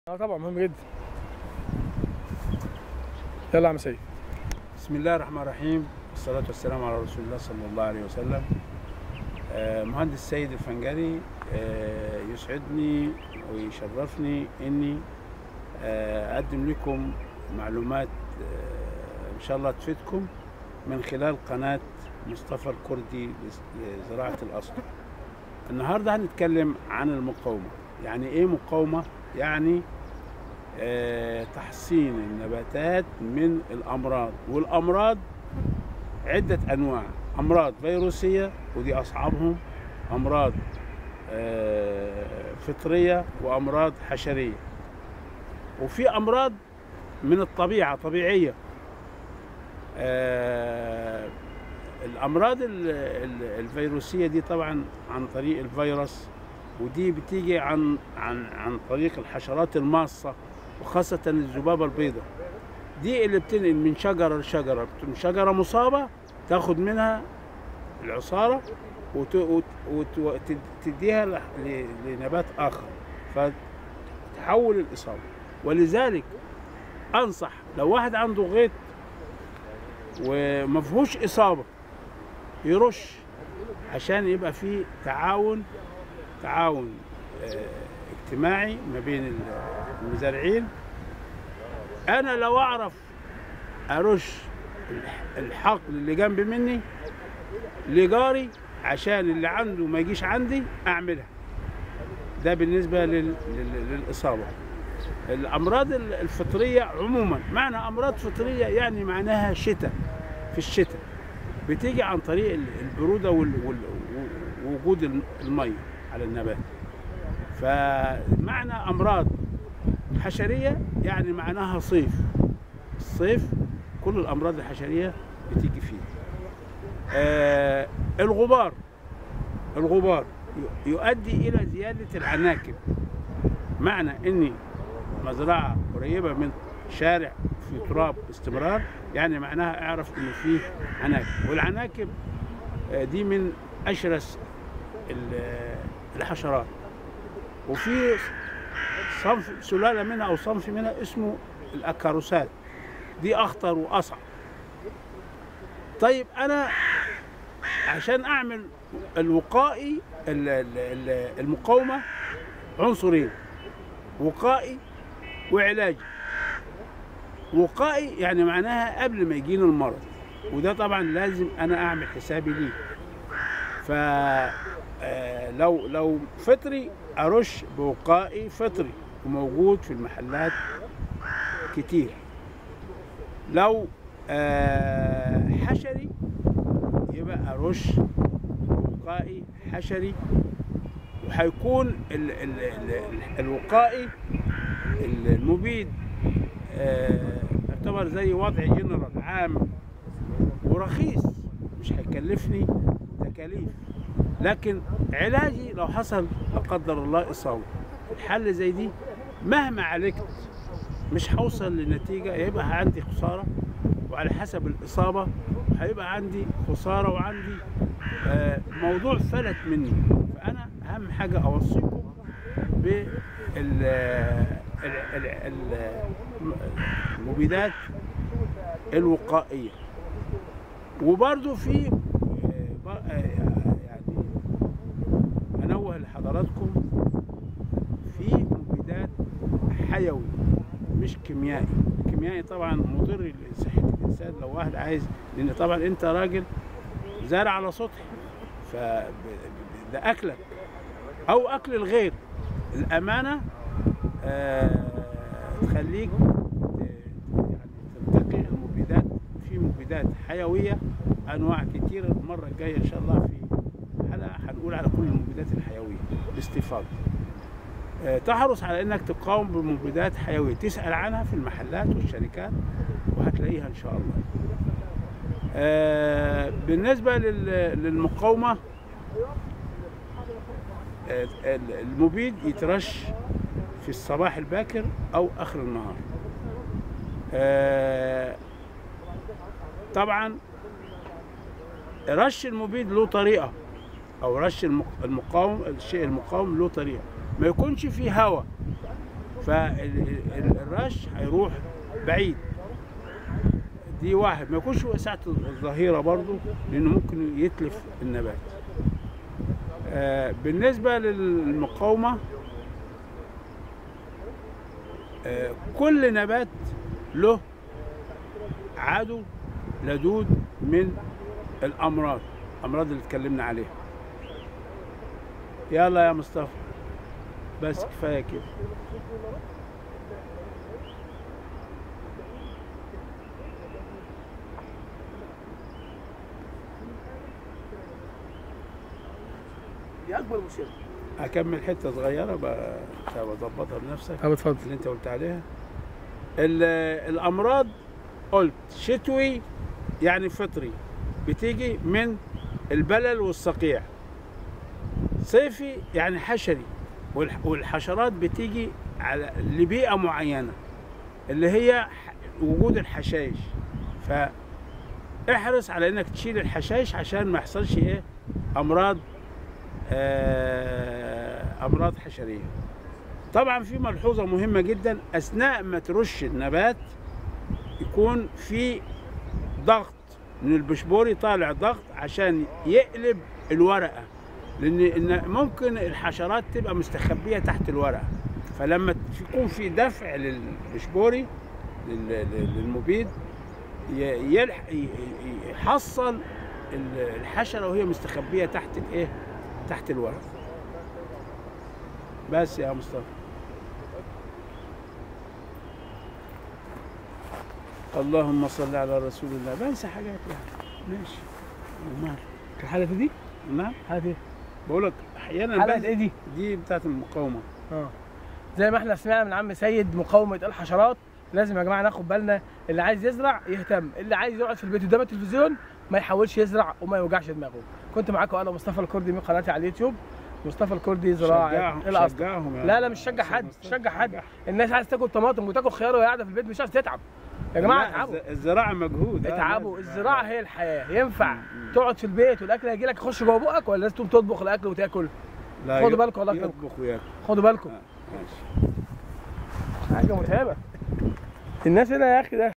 اه طبعا مهم جدا يلا يا عم سيد بسم الله الرحمن الرحيم والصلاة والسلام على رسول الله صلى الله عليه وسلم آه، مهندس سيد الفنجري آه، يسعدني ويشرفني اني آه، اقدم لكم معلومات آه، ان شاء الله تفيدكم من خلال قناة مصطفى الكردي لزراعة الأصل النهاردة هنتكلم عن المقاومة يعني ايه مقاومة؟ يعني آه، تحصين النباتات من الامراض والامراض عده انواع امراض فيروسيه ودي اصعبهم امراض آه، فطريه وامراض حشريه وفي امراض من الطبيعه طبيعيه آه، الامراض ال- ال- الفيروسيه دي طبعا عن طريق الفيروس ودي بتيجي عن عن عن طريق الحشرات الماصه وخاصة الذبابة البيضاء دي اللي بتنقل من شجرة لشجرة من شجرة مصابة تاخد منها العصارة وتديها لنبات آخر فتحول الإصابة ولذلك أنصح لو واحد عنده غيط ومفهوش إصابة يرش عشان يبقى فيه تعاون تعاون آه، اجتماعي ما بين المزارعين انا لو اعرف ارش الح- الحقل اللي جنب مني لجاري عشان اللي عنده ما يجيش عندي اعملها ده بالنسبه لل... لل... للاصابه الامراض ال- الفطريه عموما معنى امراض فطريه يعني معناها شتاء في الشتاء بتيجي عن طريق ال- البروده وال... وال... ووجود الم- الميه على النبات فمعنى امراض حشريه يعني معناها صيف الصيف كل الامراض الحشريه بتيجي فيه آه الغبار الغبار ي- يؤدي الى زياده العناكب معنى اني مزرعه قريبه من شارع في تراب باستمرار يعني معناها اعرف انه فيه عناكب والعناكب آه، دي من اشرس ال- الحشرات وفي صنف سلاله منها او صنف منها اسمه الاكاروسات دي اخطر واصعب طيب انا عشان اعمل الوقائي ال- ال- ال- المقاومه عنصرين وقائي وعلاجي وقائي يعني معناها قبل ما يجيني المرض وده طبعا لازم انا اعمل حسابي ليه ف آه، لو لو فطري ارش بوقائي فطري وموجود في المحلات كتير لو آه، حشري يبقى ارش وقائي حشري وهيكون ال ال ال الوقائي المبيد آه، يعتبر زي وضع جنرال عام ورخيص مش هيكلفني تكاليف لكن علاجي لو حصل لا قدر الله اصابه الحل زي دي مهما عالجت مش هوصل لنتيجه يبقى عندي خساره وعلى حسب الاصابه هيبقى عندي خساره وعندي آه، موضوع فلت مني فانا اهم حاجه اوصيكم بال ال- ال- ال- المبيدات الوقائيه وبرضو في آه، ب- آه، يعني انوه لحضراتكم في مبيدات حيوي مش كيميائي الكيميائي طبعا مضر لصحه الانسان لو واحد عايز لان طبعا انت راجل زارع على سطح ف ده اكلك او اكل الغير الامانه آه تخليك ت- يعني تنتقي المبيدات في مبيدات حيويه انواع كتير المره الجايه ان شاء الله في حلقه هنقول على كل المبيدات الحيويه باستفاضه آه، تحرص على انك تقاوم بمبيدات حيويه تسال عنها في المحلات والشركات وهتلاقيها ان شاء الله آه، بالنسبه لل- للمقاومه آه، ال- المبيد يترش في الصباح الباكر او اخر النهار آه، طبعا رش المبيد له طريقه او رش المق- المقاوم الشيء المقاوم له طريقه ما يكونش فيه هواء فالرش هيروح بعيد دي واحد ما يكونش ساعة الظهيرة برضو لأنه ممكن يتلف النبات آه، بالنسبة للمقاومة آه، كل نبات له عدو لدود من الأمراض الأمراض اللي اتكلمنا عليها يلا يا مصطفى بس كفاية كده دي اكبر مشكله أكمل حتة صغيرة بقى بظبطها بنفسك طب اتفضل اللي أنت قلت عليها ال- الأمراض قلت شتوي يعني فطري بتيجي من البلل والصقيع صيفي يعني حشري والح- والحشرات بتيجي على لبيئة معينة اللي هي ح- وجود الحشائش فاحرص على انك تشيل الحشائش عشان ما يحصلش ايه امراض آه، امراض حشريه طبعا في ملحوظه مهمه جدا اثناء ما ترش النبات يكون في ضغط من البشبوري طالع ضغط عشان يقلب الورقه لان إن ممكن الحشرات تبقى مستخبيه تحت الورقه فلما يكون في دفع للبشبوري لل- لل- للمبيد ي- يلح ي- ي- يحصل ال- الحشره وهي مستخبيه تحت الايه تحت الورق بس يا مصطفى اللهم صل على رسول الله بنسى حاجات يعني ماشي ومال الحالة دي نعم حالة ايه؟ بقول لك احيانا حالة بنسى ايه دي؟ دي بتاعت المقاومه اه زي ما احنا سمعنا من عم سيد مقاومة الحشرات لازم يا جماعة ناخد بالنا اللي عايز يزرع يهتم اللي عايز يقعد في البيت قدام التلفزيون ما يحاولش يزرع وما يوجعش دماغه كنت معاكم انا مصطفى الكردي من قناتي على اليوتيوب مصطفى الكردي زراعة شجعهم الاصل شجعهم يا لا لا مش شجع حد مش شجع حد الناس عايز تاكل طماطم وتاكل خيار وهي قاعده في البيت مش عايز تتعب يا جماعه لا، اتعبوا الز- الزراعه مجهود آه، اتعبوا لازم. الزراعه هي الحياه ينفع تقعد في البيت والاكل هيجي لك يخش جوه بقك ولا لازم تقوم تطبخ الاكل وتاكل لا، خدوا ي- بالكم والله كده. يطبخ وياكل خدوا بالكم آه، ماشي حاجه متعبه الناس هنا يا اخي ده